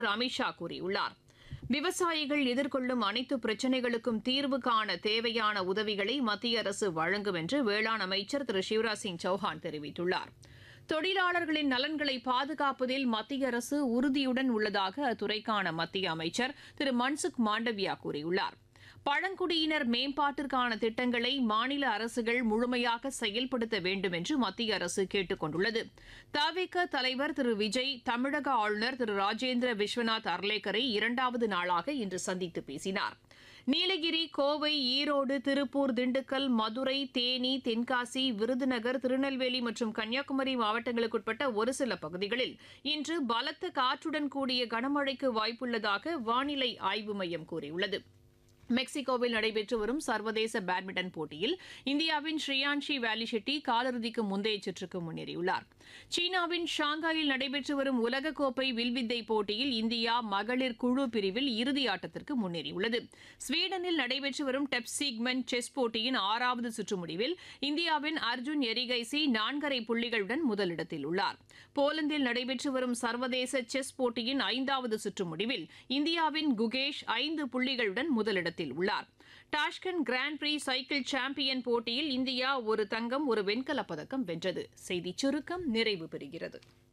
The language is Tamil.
அமித்ஷா கூறியுள்ளார் விவசாயிகள் எதிர்கொள்ளும் அனைத்து பிரச்சினைகளுக்கும் தீர்வு காண தேவையான உதவிகளை மத்திய அரசு வழங்கும் என்று வேளாண் அமைச்சர் திரு சிவராஜ் சிங் சௌஹான் தெரிவித்துள்ளார் தொழிலாளர்களின் நலன்களை பாதுகாப்பதில் மத்திய அரசு உறுதியுடன் உள்ளதாக அத்துறைக்கான மத்திய அமைச்சர் திரு மன்சுக் மாண்டவியா கூறியுள்ளார் பழங்குடியினர் மேம்பாட்டிற்கான திட்டங்களை மாநில அரசுகள் முழுமையாக செயல்படுத்த வேண்டும் என்று மத்திய அரசு கேட்டுக் கொண்டுள்ளது தவிக தலைவர் திரு விஜய் தமிழக ஆளுநர் திரு ராஜேந்திர விஸ்வநாத் அர்லேக்கரை இரண்டாவது நாளாக இன்று சந்தித்து பேசினார் நீலகிரி கோவை ஈரோடு திருப்பூர் திண்டுக்கல் மதுரை தேனி தென்காசி விருதுநகர் திருநெல்வேலி மற்றும் கன்னியாகுமரி மாவட்டங்களுக்குட்பட்ட ஒரு சில பகுதிகளில் இன்று பலத்த காற்றுடன் கூடிய கனமழைக்கு வாய்ப்புள்ளதாக வானிலை ஆய்வு மையம் கூறியுள்ளது மெக்சிகோவில் நடைபெற்று வரும் சர்வதேச பேட்மிண்டன் போட்டியில் இந்தியாவின் ஸ்ரீயான்ஷி வேலி ஷெட்டி காலிறுதிக்கு முந்தைய சுற்றுக்கு முன்னேறியுள்ளார் சீனாவின் ஷாங்காயில் நடைபெற்று வரும் உலகக்கோப்பை வில்வித்தை போட்டியில் இந்தியா மகளிர் குழு பிரிவில் இறுதி ஆட்டத்திற்கு முன்னேறியுள்ளது ஸ்வீடனில் நடைபெற்று வரும் டெப்சீக்மென்ட் செஸ் போட்டியின் ஆறாவது சுற்று முடிவில் இந்தியாவின் அர்ஜுன் எரிகைசி நான்கரை புள்ளிகளுடன் முதலிடத்தில் உள்ளார் போலந்தில் நடைபெற்று வரும் சர்வதேச செஸ் போட்டியின் ஐந்தாவது சுற்று முடிவில் இந்தியாவின் குகேஷ் ஐந்து புள்ளிகளுடன் முதலிடத்தில் உள்ளார் Tashkent grand prix cycle champion போட்டியில் இந்தியா ஒரு தங்கம் ஒரு வெண்கலப் பதக்கம் வென்றது செய்திச் சுருக்கம் நிறைவு பெறுகிறது